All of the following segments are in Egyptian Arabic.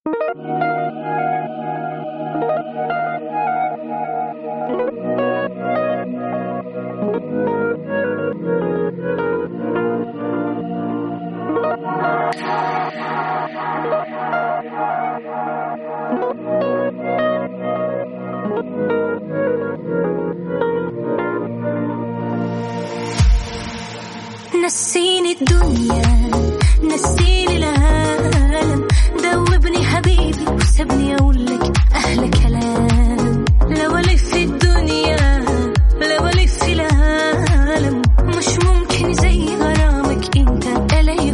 نسيني الدنيا نسيني العالم دوبني حبيبي وسبني اقول لك احلى كلام لو الف في الدنيا لو الف في العالم مش ممكن زي غرامك انت الي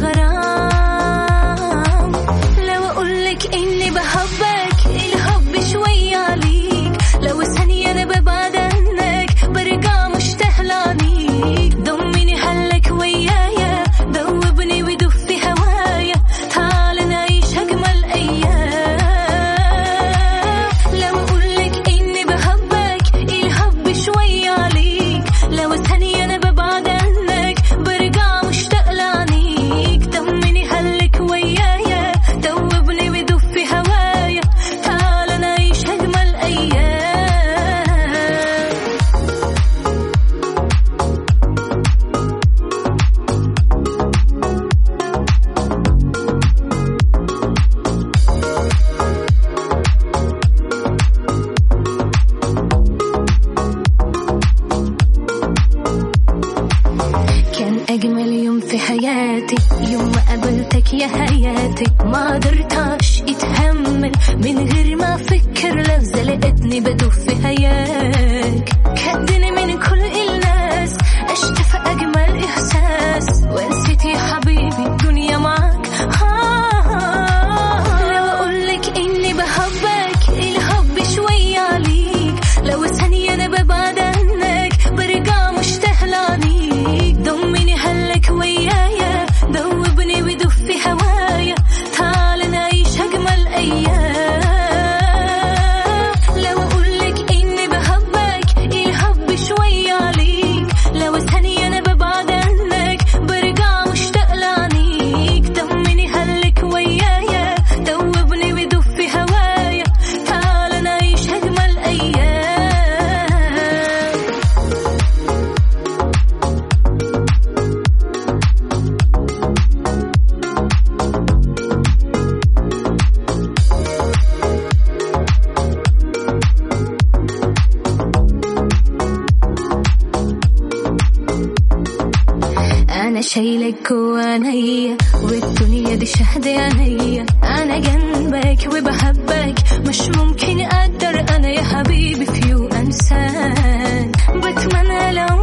غرام لو اقول لك اني بحبك الحب شوي عليك لو ثانية انا ببعد عنك برجع مشتاق لعنيك ضمني حلك ويايا دوبني ودف في هوايا تعال نعيش اجمل ايام لو اقول لك اني بحبك الحب شوي عليك لو ثانية انا ببعد عنك برجع مشتاق لعنيك ضمني حلك ويايا دوبني ودف في هوايا تعال نعيش اجمل ايام كان أجمل يوم في حياتي يوم ما قابلتك يا حياتي ما قدرتش اتحمل من غير ما افكر لحظة لقيتني بدوب في هياك كدني من كل الناس اشتفى اجمل احساس ونسيت يا حبيبي الدنيا معاك آه لو اقولك اني بحبك الحب شوي عليك لو ثانية انا ببعد عنك برجع مشتاق لعنيك ضمني حلك ويايا دوبني ودف في هوايا تعال نعيش اجمل ايام لو اقولك اني بحبك الحب شوي عليك لو ثانية انا ببعد عنك برجع مشتاق لعنيك ضمني حلك ويايا دوبني ودف في هوايا تعال نعيش اجمل ايام انا شايلك جوانيا والدنيا دي شهد عينيا انا جنبك وبحبك مش ممكن اقدر انا يا حبيبي في يوم انساك بتمنى لو